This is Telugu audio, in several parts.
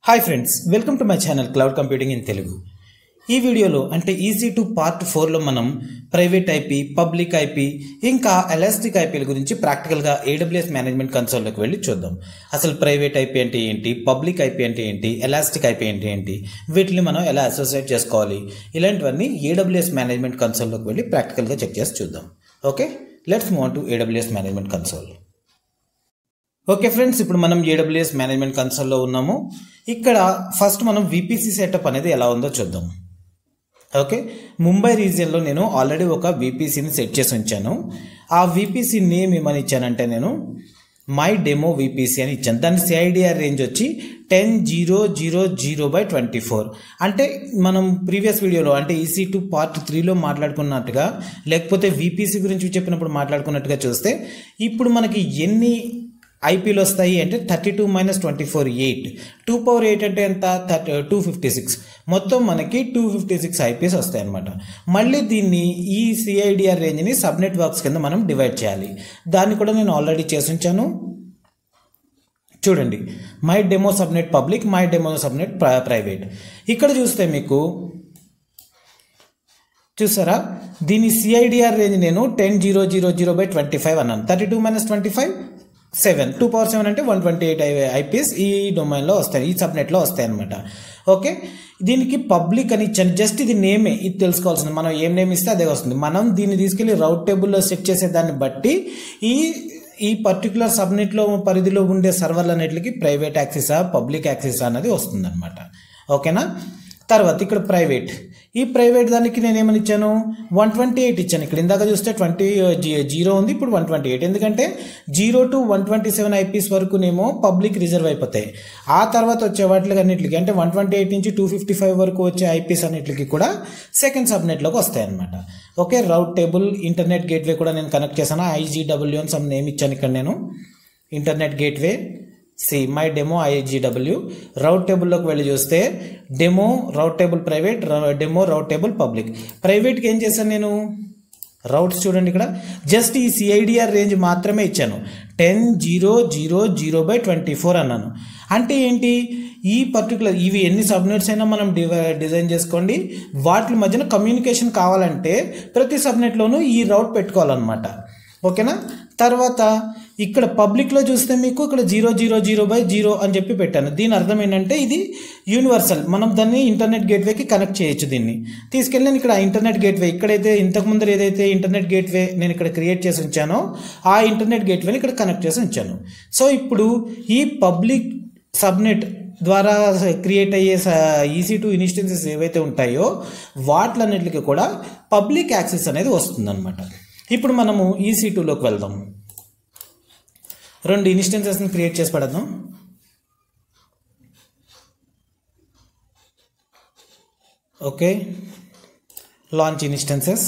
hi friends welcome to my channel cloud computing in Telugu ఈ వీడియోలో అంటే ఈజీ టు పార్ట్ ఫోర్లో మనం ప్రైవేట్ ఐపీ పబ్లిక్ ఐపీ ఇంకా ఎలాస్టిక్ ఐపీల గురించి ప్రాక్టికల్గా ఏడబ్ల్యూఎస్ మేనేజ్మెంట్ కన్సోల్లోకి వెళ్ళి చూద్దాం అసలు ప్రైవేట్ ఐపీ అంటే ఏంటి పబ్లిక్ ఐపీ అంటే ఏంటి ఎలాస్టిక్ ఐపీ అంటే ఏంటి వీటిని మనం ఎలా అసోసియేట్ చేసుకోవాలి ఇలాంటివన్నీ ఏడబ్ల్యూఎస్ మేనేజ్మెంట్ కన్సోల్లోకి వెళ్ళి ప్రాక్టికల్గా చెక్ చేసి చూద్దాం okay let's move to AWS management console okay friends ఇప్పుడు మనం ఏడబ్ల్యూఎస్ మేనేజ్మెంట్ కన్సోల్లో ఉన్నాము ఇక్కడ ఫస్ట్ మనం విపిసి సెటప్ అనేది ఎలా ఉందో చూద్దాం ఓకే ముంబై రీజియన్లో నేను ఆల్రెడీ ఒక విపిసిని సెట్ చేసి ఉంచాను ఆ విపిసి నేమ్ ఏమని ఇచ్చానంటే నేను మై డెమో విపిసి అని ఇచ్చాను దాని సిఐడిఆర్ రేంజ్ వచ్చి ten zero zero zero by twenty four అంటే మనం ప్రీవియస్ వీడియోలో అంటే ఈసీ టూ పార్ట్ త్రీలో మాట్లాడుకున్నట్టుగా లేకపోతే విపిసి గురించి చెప్పినప్పుడు మాట్లాడుకున్నట్టుగా చూస్తే ఇప్పుడు మనకి ఎన్ని ఐపీలు వస్తాయి అంటే thirty two minus twenty four eight two power eight అంటే ఎంత థర్టీ టూ ఫిఫ్టీ సిక్స్ మొత్తం మనకి టూ ఫిఫ్టీ సిక్స్ ఐపీస్ వస్తాయి అనమాట మళ్ళీ దీన్ని ఈ సిఐడిఆర్ రేంజ్ని సబ్ నెట్వర్క్స్ కింద మనం డివైడ్ చేయాలి దాన్ని కూడా నేను ఆల్రెడీ చేసి ఉంచాను చూడండి my demo subnet public my demo subnet private ఇక్కడ చూస్తే మీకు చూసారా దీని సిఐడిఆర్ రేంజ్ నేను ten zero zero zero by twenty five అన్నాను thirty two minus twenty five seven two power seven అంటే వన్ ట్వంటీ ఎయిట్ ఐపీఎస్ ఈ డొమైన్లో వస్తాయి ఈ సబ్నెట్లో వస్తాయి అనమాట ఓకే దీనికి పబ్లిక్ అని ఇచ్చాను జస్ట్ ఇది నేమే ఇది తెలుసుకోవాల్సింది మనం ఏం నేమ్ ఇస్తే అదే వస్తుంది మనం దీన్ని తీసుకెళ్ళి రౌట్ టేబుల్లో సెట్ చేసే దాన్ని బట్టి ఈ ఈ పర్టికులర్ సబ్నెట్లో పరిధిలో ఉండే సర్వర్లు అన్నిటికి ప్రైవేట్ యాక్సెసా పబ్లిక్ యాక్సెసా అనేది వస్తుందన్నమాట ఓకేనా తర్వాత ఇక్కడ ప్రైవేట్ ఈ ప్రైవేట్ దానికి నేను ఏమని ఇచ్చాను వన్ ట్వంటీ ఎయిట్ ఇచ్చాను ఇక్కడ ఇందాక చూస్తే ట్వంటీ జీరో ఉంది ఇప్పుడు వన్ ట్వంటీ ఎయిట్ ఎందుకంటే zero to one twenty seven IPs వరకునేమో పబ్లిక్ రిజర్వ్ అయిపోతాయి ఆ తర్వాత వచ్చే వాటికి అన్నిటికి అంటే వన్ ట్వంటీ ఎయిట్ నుంచి టూ ఫిఫ్టీ ఫైవ్ వరకు వచ్చే ఐపీస్ అన్నిటికి కూడా సెకండ్ సబ్నెట్లోకి వస్తాయి అనమాట okay route table internet gateway కూడా నేను కనెక్ట్ చేశాను ఐజీడబ్ల్యూ అని సమ్ నేమ్ ఇచ్చాను ఇక్కడ నేను internet gateway see my demo IGW route టేబుల్లోకి వెళ్ళి చూస్తే demo route table private demo route table public ప్రైవేట్కి ఏం చేశాను నేను రౌట్స్ చూడండి ఇక్కడ జస్ట్ ఈ సిఐడిఆర్ రేంజ్ మాత్రమే ఇచ్చాను ten zero zero zero by twenty four అన్నాను అంటే ఏంటి ఈ పర్టికులర్ ఇవి ఎన్ని సబ్నెట్స్ అయినా మనం డివై డిజైన్ చేసుకోండి వాటి మధ్యన కమ్యూనికేషన్ కావాలంటే ప్రతి సబ్నెట్లోనూ ఈ రౌట్ పెట్టుకోవాలన్నమాట ఓకేనా తర్వాత ఇక్కడ పబ్లిక్లో చూస్తే మీకు ఇక్కడ zero zero zero by zero అని చెప్పి పెట్టాను దీని అర్థం ఏంటంటే ఇది యూనివర్సల్ మనం దాన్ని ఇంటర్నెట్ గేట్వేకి కనెక్ట్ చేయొచ్చు దీన్ని తీసుకెళ్ళి నేను ఇక్కడ ఇంటర్నెట్ గేట్వే ఇక్కడైతే ఇంతకుముందు ఏదైతే ఇంటర్నెట్ గేట్వే నేను ఇక్కడ క్రియేట్ చేసి ఉంచానో ఆ ఇంటర్నెట్ గేట్వేని ఇక్కడ కనెక్ట్ చేసి ఉంచాను సో ఇప్పుడు ఈ పబ్లిక్ సబ్నెట్ ద్వారా క్రియేట్ అయ్యే ఈసీ టూ ఇన్స్టెన్సెస్ ఏవైతే ఉంటాయో వాటిలన్నిటికీ కూడా పబ్లిక్ యాక్సెస్ అనేది వస్తుందన్నమాట ఇప్పుడు మనము ఈసీ టూలోకి వెళ్దాం రెండు ఇన్స్టెన్సెస్ని క్రియేట్ చేసి పెడదాం ఓకే లాంచ్ ఇన్స్టెన్సెస్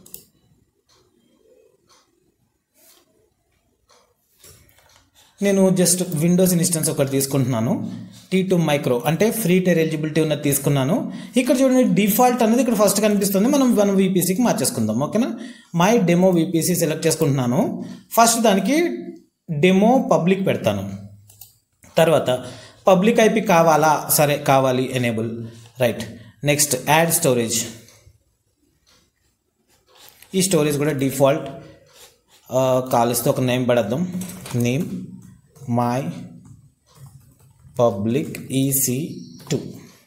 నేను జస్ట్ విండోస్ ఇన్స్టెన్స్ ఒకటి తీసుకుంటున్నాను టీ టూ మైక్రో అంటే ఫ్రీ టైర్ ఎలిజిబిలిటీ ఉన్నది తీసుకున్నాను ఇక్కడ చూడండి డిఫాల్ట్ అనేది ఇక్కడ ఫస్ట్ కనిపిస్తుంది మనం వన్ వీపీసీకి మార్చేసుకుందాం ఓకేనా మై డెమో వీపీసీ సెలెక్ట్ చేసుకుంటున్నాను ఫస్ట్ దానికి డెమో పబ్లిక్ పెడతాను తర్వాత పబ్లిక్ ఐపీ కావాలా సరే కావాలి enable right next add storage ఈ స్టోరేజ్ కూడా డిఫాల్ట్ కాలిస్తే ఒక నేమ్ పడద్దాం name my public EC two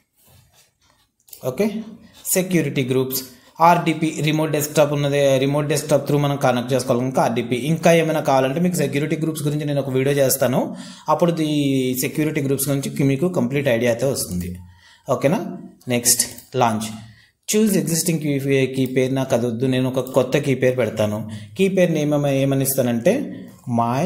okay security groups RDP remote desktop ఉన్నది రిమోట్ డెస్క్టాప్ త్రూ మనం కనెక్ట్ చేసుకోవాలి ఇంకా ఆర్డిపి ఇంకా ఏమైనా కావాలంటే మీకు సెక్యూరిటీ గ్రూప్స్ గురించి నేను ఒక వీడియో చేస్తాను అప్పుడు ఈ సెక్యూరిటీ గ్రూప్స్ గురించి మీకు కంప్లీట్ ఐడియా అయితే వస్తుంది ఓకేనా next launch choose existing key key పేరు నాకు అది వద్దు నేను ఒక కొత్త కీ పేరు పెడతాను కీ పేరుని ఏమేమి ఏమని ఇస్తానంటే my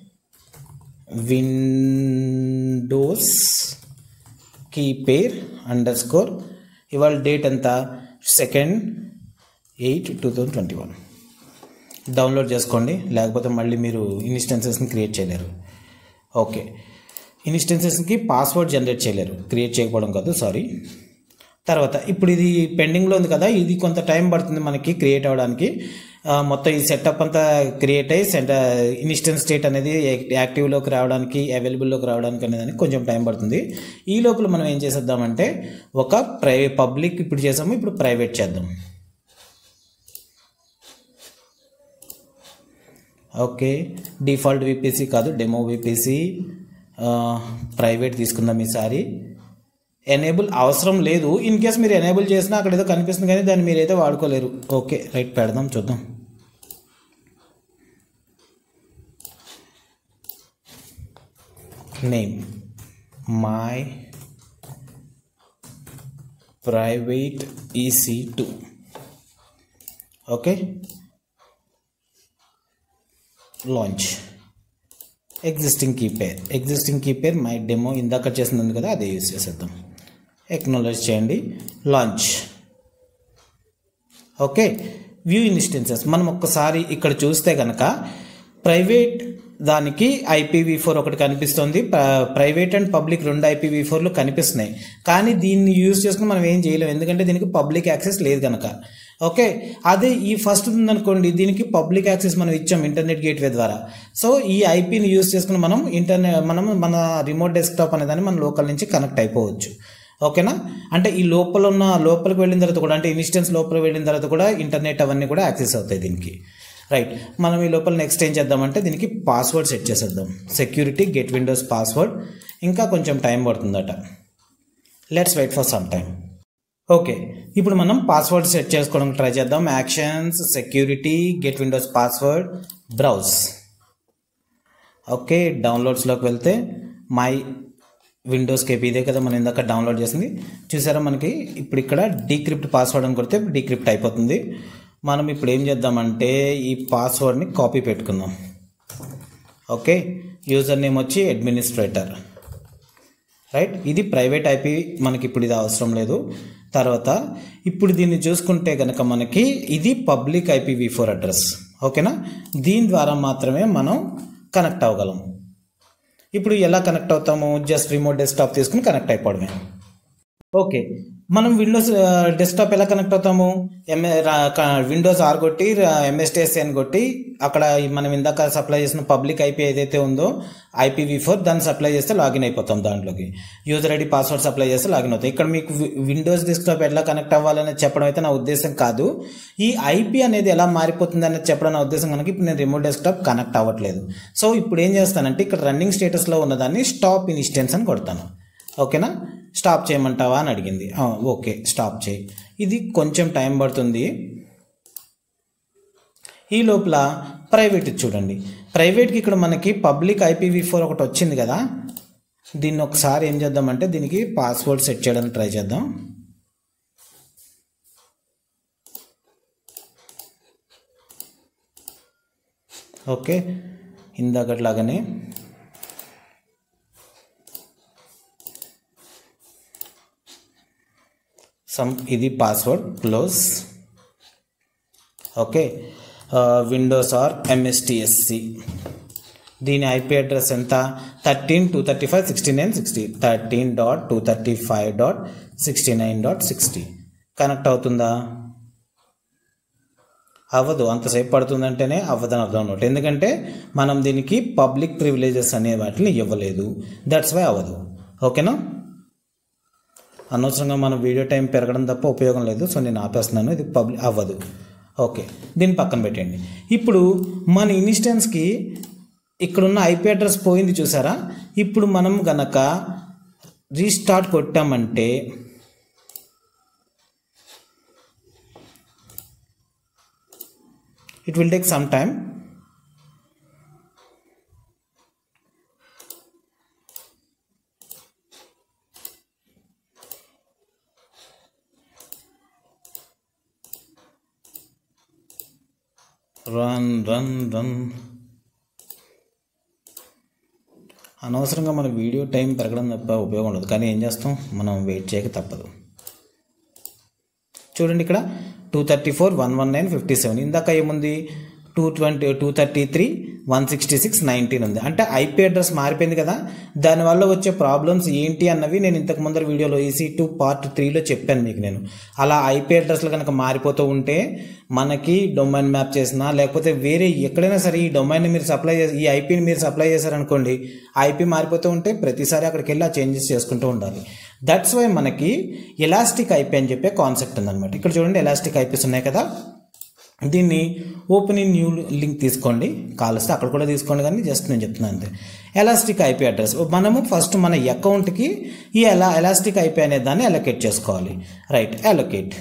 Windows key pair underscore ఇవాళ డేట్ ఎంత second eight two thousand twenty one download చేసుకోండి లేకపోతే మళ్ళీ మీరు ఇన్స్టెన్సెస్ని క్రియేట్ చేయలేరు ఓకే ఇన్స్టెన్సెస్కి పాస్వర్డ్ జనరేట్ చేయలేరు క్రియేట్ చేయకపోవడం కాదు సారీ తర్వాత ఇప్పుడు ఇది పెండింగ్లో ఉంది కదా ఇది కొంత టైం పడుతుంది మనకి క్రియేట్ అవ్వడానికి ఆ, మొత్తం ఈ సెటప్ అంతా క్రియేట్ అయ్యి సెంట ఇన్స్టెంట్ స్టేట్ అనేది యాక్టివ్లోకి రావడానికి అవైలబుల్లోకి రావడానికి అనేది కొంచెం టైం పడుతుంది ఈ లోపల మనం ఏం చేసేద్దామంటే ఒక ప్రై పబ్లిక్ ఇప్పుడు చేసాము ఇప్పుడు ప్రైవేట్ చేద్దాం ఓకే డిఫాల్ట్ విపిసి కాదు డెమో విపిసి ప్రైవేట్ తీసుకుందాం ఈసారి ఎనేబుల్ అవసరం లేదు ఇన్ కేస్ మీరు ఎనేబుల్ చేసినా అక్కడ ఏదో కనిపిస్తుంది కానీ దాన్ని మీరైతే వాడుకోలేరు ఓకే రైట్ పెడదాం చూద్దాం name my private EC two okay launch existing key pair existing key pair my demo ఇందాక చేసింది కదా అదే యూజ్ చేసేద్దాం ఎక్నాలజ్ చేయండి లాంచ్ ఓకే వ్యూ ఇన్స్టెన్సెస్ మనం ఒక్కసారి ఇక్కడ చూస్తే కనుక ప్రైవేట్ దానికి ఐపీవీ ఫోర్ ఒకటి కనిపిస్తుంది ప్ర- ప్రైవేట్ అండ్ పబ్లిక్ రెండు ఐపీవీ ఫోర్లు కనిపిస్తున్నాయి కానీ దీన్ని యూజ్ చేసుకుని మనం ఏం చేయలేం ఎందుకంటే దీనికి పబ్లిక్ యాక్సెస్ లేదు కనుక ఓకే అదే ఈ ఫస్ట్ ఉందనుకోండి దీనికి పబ్లిక్ యాక్సెస్ మనం ఇచ్చాం ఇంటర్నెట్ గేట్వే ద్వారా సో ఈ ఐపీని యూజ్ చేసుకుని మనం ఇంటర్నెట్ మనం మన రిమోట్ డెస్క్టాప్ అనేదాన్ని మన లోకల్ నుంచి కనెక్ట్ అయిపోవచ్చు ఓకేనా అంటే ఈ లోపల ఉన్న లోపలికి వెళ్ళిన తర్వాత కూడా అంటే ఇన్స్టెన్స్ లోపలికి వెళ్ళిన తర్వాత కూడా ఇంటర్నెట్ అవన్నీ కూడా యాక్సెస్ అవుతాయి దీనికి రైట్ మనం ఈ లోపల నెక్స్ట్ ఏం చేద్దామంటే దీనికి పాస్వర్డ్ సెట్ చేసేద్దాం సెక్యూరిటీ గెట్ విండోస్ పాస్వర్డ్ ఇంకా కొంచెం టైం పడుతుందట let's wait for some time okay ఇప్పుడు మనం పాస్వర్డ్ సెట్ చేసుకోవడం ట్రై చేద్దాం actions security get Windows password browse okay డౌన్లోడ్స్లోకి వెళ్తే మై విండోస్ కేపీ ఇదే కదా మనం ఇందాక డౌన్లోడ్ చేసింది చూసారా మనకి ఇప్పుడు ఇక్కడ డీక్రిప్ట్ పాస్వర్డ్ అని కొడితే డీక్రిప్ట్ అయిపోతుంది మనం ఇప్పుడు ఏం చేద్దామంటే ఈ పాస్వర్డ్ని కాపీ పెట్టుకుందాం ఓకే యూజర్ నేమ్ వచ్చి అడ్మినిస్ట్రేటర్ రైట్ ఇది ప్రైవేట్ ఐపీ మనకి ఇప్పుడు ఇది అవసరం లేదు తర్వాత ఇప్పుడు దీన్ని చూసుకుంటే కనుక మనకి ఇది పబ్లిక్ ఐపీవీ ఫోర్ అడ్రస్ ఓకేనా దీని ద్వారా మాత్రమే మనం కనెక్ట్ అవ్వగలం ఇప్పుడు ఎలా కనెక్ట్ అవుతాము జస్ట్ రిమోట్ డెస్క్టాప్ తీసుకుని కనెక్ట్ అయిపోవడమే ఓకే మనం విండోస్ డెస్క్టాప్ ఎలా కనెక్ట్ అవుతాము ఎంఏ విండోస్ ఆర్ కొట్టి ఎంఎస్టిఎస్సి అని కొట్టి అక్కడ ఈ మనం ఇందాక సప్లై చేసిన పబ్లిక్ ఐపీ ఏదైతే ఉందో ఐపీవీ ఫోర్ దాన్ని సప్లై చేస్తే లాగిన్ అయిపోతాం దాంట్లోకి యూజర్ ఐడి పాస్వర్డ్ సప్లై చేస్తే లాగిన్ అవుతాయి ఇక్కడ మీకు వి- విండోస్ డెస్క్టాప్ ఎలా కనెక్ట్ అవ్వాలని చెప్పడం అయితే నా ఉద్దేశం కాదు ఈ ఐపీ అనేది ఎలా మారిపోతుంది అనేది చెప్పడం నా ఉద్దేశం కనుక ఇప్పుడు నేను రిమోట్ డెస్క్టాప్ కనెక్ట్ అవ్వట్లేదు సో ఇప్పుడు ఏం చేస్తానంటే ఇక్కడ రన్నింగ్ స్టేటస్లో ఉన్నదాన్ని స్టాప్ ఇన్స్టెన్స్ అని కొడతాను ఓకేనా స్టాప్ చేయమంటావా అని అడిగింది ఆ, ఓకే స్టాప్ చేయి ఇది కొంచెం టైం పడుతుంది ఈ లోపల ప్రైవేట్ చూడండి ప్రైవేట్కి ఇక్కడ మనకి పబ్లిక్ ఐపీవీ ఫోర్ ఒకటి వచ్చింది కదా దీన్ని ఒకసారి ఏం చేద్దామంటే దీనికి పాస్వర్డ్ సెట్ చేయడానికి ట్రై చేద్దాం ఓకే ఇందాకట్లాగానే సమ్ ఇది password close okay Windows R MSTSC దీని ఐపీ అడ్రస్ ఎంత thirteen two thirty five sixty nine sixty thirteen dot two thirty five dot sixty nine dot sixty connect అవుతుందా అవ్వదు అంతసేపు పడుతుందంటేనే అవ్వదని అర్థం అనమాట ఎందుకంటే మనం దీనికి పబ్లిక్ ప్రివిలేజెస్ అనే వాటిని ఇవ్వలేదు దట్స్ వై అవ్వదు ఓకేనా అనవసరంగా మన వీడియో టైం పెరగడం తప్ప ఉపయోగం లేదు సో నేను ఆపేస్తున్నాను ఇది పబ్లిక్ అవ్వదు ఓకే దీన్ని పక్కన పెట్టండి ఇప్పుడు మన ఇన్స్టెన్స్కి ఇక్కడున్న ఐపీ అడ్రస్ పోయింది చూసారా ఇప్పుడు మనం గనక రీస్టార్ట్ కొట్టామంటే it will take some time run run run అనవసరంగా మన వీడియో టైం పెరగడం తప్ప ఉపయోగం ఉండదు కానీ ఏం చేస్తాం మనం వెయిట్ చేయక తప్పదు చూడండి ఇక్కడ two thirty four one one nine fifty seven ఇందాక ఏముంది two twenty two thirty three one sixty six nineteen ఉంది అంటే ఐపీ అడ్రస్ మారిపోయింది కదా దానివల్ల వచ్చే ప్రాబ్లమ్స్ ఏంటి అన్నవి నేను ఇంతకు ముందర వీడియోలో ఈసీ టూ పార్ట్ త్రీలో చెప్పాను మీకు నేను అలా ఐపీ అడ్రస్లు కనుక మారిపోతూ ఉంటే మనకి డొమైన్ మ్యాప్ చేసినా లేకపోతే వేరే ఎక్కడైనా సరే ఈ డొమైన్ మీరు సప్లై చేసి ఈ ఐపీని మీరు సప్లై చేశారనుకోండి ఐపీ మారిపోతూ ఉంటే ప్రతిసారి అక్కడికి వెళ్ళి ఆ చేంజెస్ చేసుకుంటూ ఉండాలి దట్స్ వై మనకి ఎలాస్టిక్ ఐపీ అని చెప్పే కాన్సెప్ట్ ఉందన్నమాట ఇక్కడ చూడండి ఎలాస్టిక్ ఐపీస్ ఉన్నాయి కదా దీన్ని ఓపెన్ ఇన్ న్యూ లింక్ తీసుకోండి కావలిస్తే అక్కడ కూడా తీసుకోండి కానీ జస్ట్ నేను చెప్తున్నాను అంతే ఎలాస్టిక్ ఐపీ అడ్రస్ మనము ఫస్ట్ మన అకౌంట్కి ఈ ఎలా ఎలాస్టిక్ ఐపీ అనే దాన్ని అలొకేట్ చేసుకోవాలి రైట్ అలొకేట్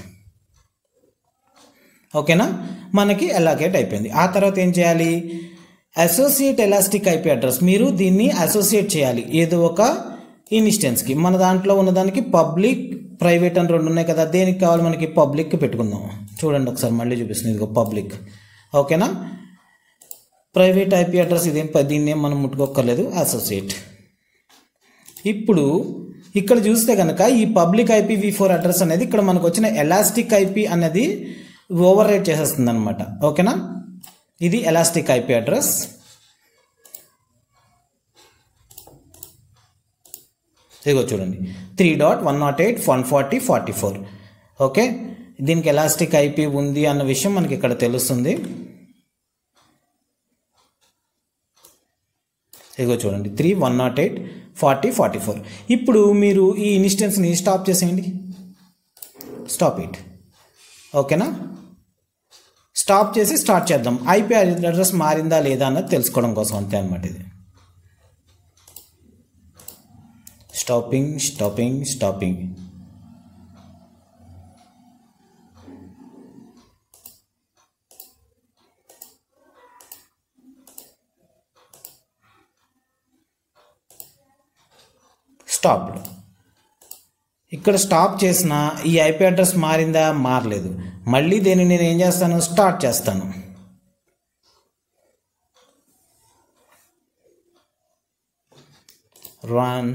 ఓకేనా మనకి అలొకేట్ అయిపోయింది ఆ తర్వాత ఏం చేయాలి అసోసియేట్ ఎలాస్టిక్ ఐపీ అడ్రస్ మీరు దీన్ని అసోసియేట్ చేయాలి ఏదో ఒక ఇన్స్టెన్స్కి మన దాంట్లో ఉన్నదానికి పబ్లిక్ ప్రైవేట్ అని రెండు ఉన్నాయి కదా దేనికి కావాలి మనకి పబ్లిక్ పెట్టుకుందాం చూడండి ఒకసారి మళ్ళీ చూపిస్తుంది ఇదిగో పబ్లిక్ ఓకేనా ప్రైవేట్ ఐపీ అడ్రస్ ఇదేం ప- దీన్ని ఏం మనం ముట్టుకోక్కర్లేదు అసోసియేట్ ఇప్పుడు ఇక్కడ చూస్తే కనుక ఈ public IP V four address అనేది ఇక్కడ మనకు వచ్చిన ఎలాస్టిక్ ఐపీ అనేది ఓవర్ రైట్ చేసేస్తుంది అనమాట ఓకేనా ఇది ఎలాస్టిక్ ఐపీ అడ్రస్ ఇదిగో చూడండి three dot one nought eight one forty forty four okay దీనికి ఎలాస్టిక్ ఐపీ ఉంది అన్న విషయం మనకి ఇక్కడ తెలుస్తుంది ఇదిగో చూడండి three one nought eight forty forty four ఇప్పుడు మీరు ఈ ఇన్స్టెన్స్ని స్టాప్ చేసేయండి స్టాప్ ఇట్ ఓకేనా స్టాప్ చేసి స్టార్ట్ చేద్దాం ఐపీ అడ్రస్ మారిందా లేదా అన్నది తెలుసుకోవడం కోసం అంతే అనమాట ఇది స్టాపింగ్ స్టాపింగ్ స్టాపింగ్ స్టాప్ ఇక్కడ స్టాప్ చేసిన ఈ ఐపీ అడ్రస్ మారిందా మారలేదు మళ్ళీ దీన్ని నేను ఏం చేస్తాను స్టార్ట్ చేస్తాను run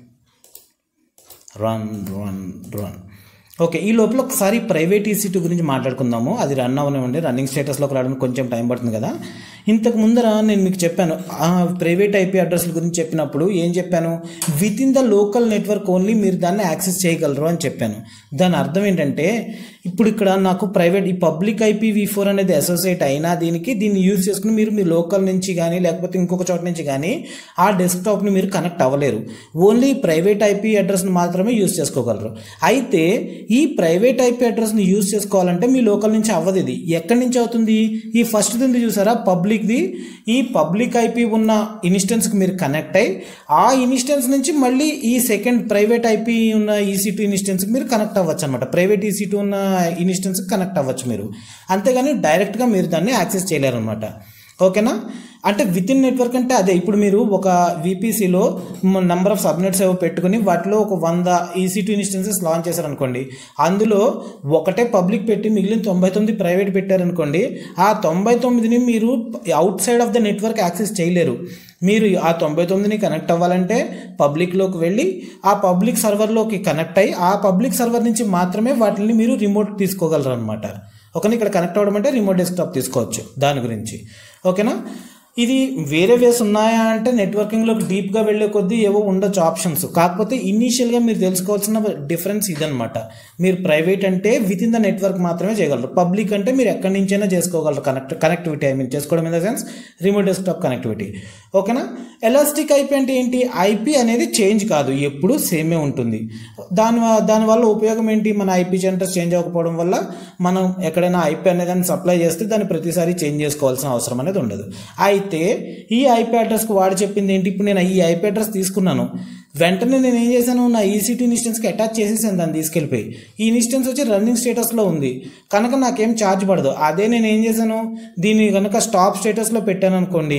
run run run okay ఈ లోపల ఒకసారి ప్రైవేట్ ఈసీటీ గురించి మాట్లాడుకుందాము అది రన్ అవనివ్వండి రన్నింగ్ స్టేటస్లోకి రావడానికి కొంచెం టైం పడుతుంది కదా ఇంతకు ముందర నేను మీకు చెప్పాను ఆ ప్రైవేట్ ఐపీ అడ్రస్ల గురించి చెప్పినప్పుడు ఏం చెప్పాను with in the local network only మీరు దాన్ని యాక్సెస్ చేయగలరు అని చెప్పాను దాని అర్థం ఏంటంటే ఇప్పుడు ఇక్కడ నాకు ప్రైవేట్ ఈ పబ్లిక్ ఐపీ వి ఫోర్ అనేది అసోసియేట్ అయినా దీనికి దీన్ని యూజ్ చేసుకుని మీరు మీ లోకల్ నుంచి కానీ లేకపోతే ఇంకొక చోట నుంచి కానీ ఆ డెస్క్టాప్ని మీరు కనెక్ట్ అవ్వలేరు ఓన్లీ ప్రైవేట్ ఐపీ అడ్రస్ని మాత్రమే యూజ్ చేసుకోగలరు అయితే ఈ ప్రైవేట్ ఐపీ అడ్రస్ని యూజ్ చేసుకోవాలంటే మీ లోకల్ నుంచి అవ్వదు ఇది ఎక్కడి నుంచి అవుతుంది ఈ ఫస్ట్ ఉంది చూసారా పబ్లిక్ది ఈ పబ్లిక్ ఐపీ ఉన్న ఇన్స్టెన్స్కి మీరు కనెక్ట్ అయ్యి ఆ ఇన్స్టెన్స్ నుంచి మళ్ళీ ఈ సెకండ్ ప్రైవేట్ ఐపీ ఉన్న ఈసీ టూ ఇన్స్టెన్స్కి మీరు కనెక్ట్ అవ్వచ్చు అనమాట ప్రైవేట్ ఈసీ టూ ఉన్న ఇన్స్టెన్స్కి కనెక్ట్ అవ్వచ్చు మీరు అంతేగాని డైరెక్ట్గా మీరు దాన్ని యాక్సెస్ చేయలేరు అనమాట ఓకేనా అంటే విత్ ఇన్ నెట్వర్క్ అంటే అదే ఇప్పుడు మీరు ఒక వీపీసీలో నెంబర్ ఆఫ్ సబ్నెట్స్ ఏవో పెట్టుకుని వాటిలో ఒక వంద ఈసీ టూ ఇన్స్టెన్సెస్ లాంచ్ చేశారనుకోండి అందులో ఒకటే పబ్లిక్ పెట్టి మిగిలిన తొంభై తొమ్మిది ప్రైవేట్ పెట్టారనుకోండి ఆ తొంభై తొమ్మిదిని మీరు outside of the network access చేయలేరు మీరు ఆ తొంభై తొమ్మిదిని కనెక్ట్ అవ్వాలంటే పబ్లిక్లోకి వెళ్ళి ఆ పబ్లిక్ సర్వర్లోకి కనెక్ట్ అయ్యి ఆ పబ్లిక్ సర్వర్ నుంచి మాత్రమే వాటిని మీరు రిమోట్ తీసుకోగలరు అనమాట ఓకేనా ఇక్కడ కనెక్ట్ అవ్వడం అంటే రిమోట్ డెస్క్టాప్ తీసుకోవచ్చు దాని గురించి ఓకేనా ఇది వేరే వేస్ ఉన్నాయా అంటే నెట్వర్కింగ్లోకి డీప్గా వెళ్ళే కొద్దీ ఏవో ఉండొచ్చు ఆప్షన్స్ కాకపోతే ఇనీషియల్గా మీరు తెలుసుకోవాల్సిన డిఫరెన్స్ ఇదనమాట మీరు ప్రైవేట్ అంటే విత్ ఇన్ ద నెట్వర్క్ మాత్రమే చేయగలరు పబ్లిక్ అంటే మీరు ఎక్కడి నుంచైనా చేసుకోగలరు కనెక్ట్ కనెక్టివిటీ ఐ మీన్ చేసుకోవడం in the sense remote desktop connectivity ఓకేనా ఎలాస్టిక్ ఐపీ అంటే ఏంటి ఐపీ అనేది చేంజ్ కాదు ఎప్పుడు సేమే ఉంటుంది దాని వ- దానివల్ల ఉపయోగం ఏంటి మన ఐపీ సెంటర్స్ చేంజ్ అవ్వకపోవడం వల్ల మనం ఎక్కడైనా ఐపీ అనేది దాన్ని సప్లై చేస్తే దాన్ని ప్రతిసారి చేంజ్ చేసుకోవాల్సిన అవసరం అనేది ఉండదు అయితే ఈ ఐపీ అడ్రస్కి వాడు చెప్పింది ఏంటి ఇప్పుడు నేను ఈ ఐపీ అడ్రస్ తీసుకున్నాను వెంటనే నేను ఏం చేశాను నా ఈసీటీ ఇన్స్టెన్స్కి అటాచ్ చేసేసాను దాన్ని తీసుకెళ్ళిపోయి ఈ ఇన్స్టెన్స్ వచ్చి రన్నింగ్ స్టేటస్లో ఉంది కనుక నాకేం ఛార్జ్ పడదు అదే నేను ఏం చేశాను దీన్ని కనుక స్టాప్ స్టేటస్లో పెట్టాను అనుకోండి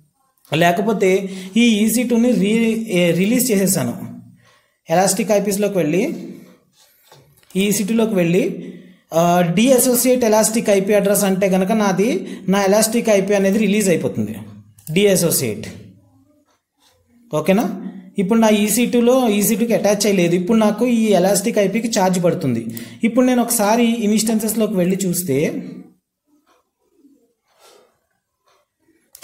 లేకపోతే ఈ ఈసీ టూని రీ ఏ- రిలీజ్ చేసేసాను ఎలాస్టిక్ ఐపీస్లోకి వెళ్ళి ఈ ఈసీటీలోకి వెళ్ళి డిఅసోసియేట్ ఎలాస్టిక్ ఐపీ అడ్రస్ అంటే కనుక నాది నా ఎలాస్టిక్ ఐపీ అనేది రిలీజ్ అయిపోతుంది డిఅసోసియేట్ ఓకేనా ఇప్పుడు నా ఈసీ టూలో ఈసీ టూకి అటాచ్ చేయలేదు ఇప్పుడు నాకు ఈ ఎలాస్టిక్ ఐపీకి ఛార్జ్ పడుతుంది ఇప్పుడు నేను ఒకసారి ఇన్స్టెన్సెస్లోకి వెళ్ళి చూస్తే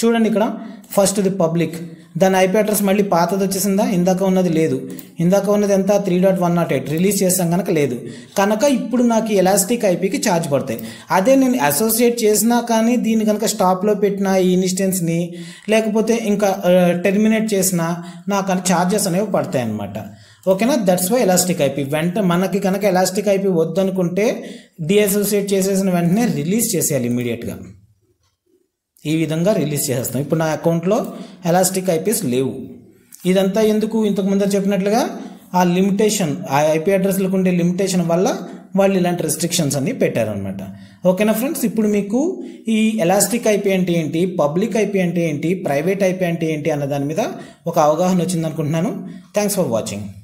చూడండి ఇక్కడ ఫస్ట్ ది పబ్లిక్ దాని ఐపీ అడ్రస్ మళ్ళీ పాతది వచ్చేసిందా ఇందాక ఉన్నది లేదు ఇందాక ఉన్నది ఎంత three dot one nought eight release చేస్తాం కనుక లేదు కనుక ఇప్పుడు నాకు ఎలాస్టిక్ ఐపీకి ఛార్జ్ పడతాయి అదే నేను అసోసియేట్ చేసినా కానీ దీన్ని కనుక స్టాప్లో పెట్టిన ఈ ఇన్స్టెన్స్ని లేకపోతే ఇంకా టెర్మినేట్ చేసినా నాకు ఛార్జెస్ అనేవి పడతాయి అన్నమాట ఓకేనా దట్స్ వై ఎలాస్టిక్ ఐపీ వెంట మనకి కనుక ఎలాస్టిక్ ఐపీ వద్దనుకుంటే డిఅసోసియేట్ చేసేసిన వెంటనే రిలీజ్ చేసేయాలి ఇమీడియట్గా ఈ విధంగా రిలీజ్ చేసేస్తాం ఇప్పుడు నా అకౌంట్లో ఎలాస్టిక్ ఐపీస్ లేవు ఇదంతా ఎందుకు ఇంతకు ముందర చెప్పినట్లుగా ఆ లిమిటేషన్ ఆ ఐపీ అడ్రస్లకు ఉండే లిమిటేషన్ వల్ల వాళ్ళు ఇలాంటి రెస్ట్రిక్షన్స్ అన్ని పెట్టారనమాట ఓకేనా ఫ్రెండ్స్ ఇప్పుడు మీకు ఈ ఎలాస్టిక్ ఐపీ అంటే ఏంటి పబ్లిక్ ఐపీ అంటే ఏంటి ప్రైవేట్ ఐపీ అంటే ఏంటి అన్న దాని మీద ఒక అవగాహన వచ్చింది అనుకుంటున్నాను థ్యాంక్స్ ఫర్ వాచింగ్